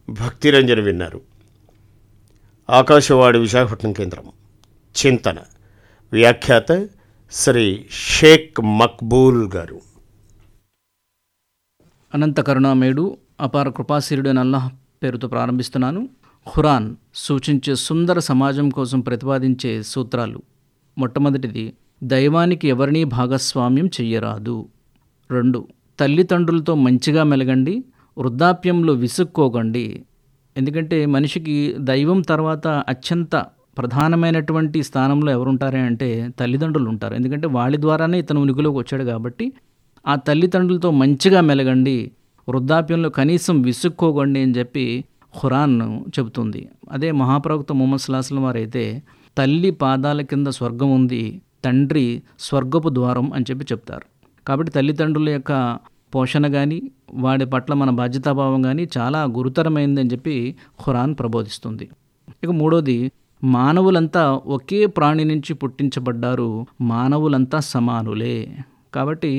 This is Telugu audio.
భక్తిరంజన విన్నారు ఆకాశవాణి విశాఖపట్నం కేంద్రం చింతన వ్యాఖ్యాత శ్రీ షేక్ మక్బూల్ గారు అనంత కరుణామయుడు అపార కృపాశీరుడు అని అల్లాహ్ పేరుతో ప్రారంభిస్తున్నాను ఖురాన్ సూచించే సుందర సమాజం కోసం ప్రతిపాదించే సూత్రాలు మొట్టమొదటిది దైవానికి ఎవరినీ భాగస్వామ్యం చెయ్యరాదు రెండు తల్లిదండ్రులతో మంచిగా మెలగండి వృద్ధాప్యంలో విసుక్కోకండి ఎందుకంటే మనిషికి దైవం తర్వాత అత్యంత ప్రధానమైనటువంటి స్థానంలో ఎవరుంటారే అంటే తల్లిదండ్రులు ఉంటారు ఎందుకంటే వాళ్ళ ద్వారానే ఇతను ఉనికిలోకి వచ్చాడు కాబట్టి ఆ తల్లిదండ్రులతో మంచిగా మెలగండి వృద్ధాప్యంలో కనీసం విసుక్కోకండి అని చెప్పి ఖురాన్ చెబుతుంది అదే మహాప్రవక్త ముహమ్మద్ సుల్లాహం వారు అయితే తల్లి పాదాల కింద స్వర్గం ఉంది తండ్రి స్వర్గపు ద్వారం అని చెప్పి చెప్తారు కాబట్టి తల్లిదండ్రుల యొక్క పోషణ కానీ వాడి పట్ల మన బాధ్యతాభావం కానీ చాలా గురుతరమైందని చెప్పి ఖురాన్ ప్రబోధిస్తుంది ఇక మూడోది మానవులంతా ఒకే ప్రాణి నుంచి పుట్టించబడ్డారు మానవులంతా సమానులే కాబట్టి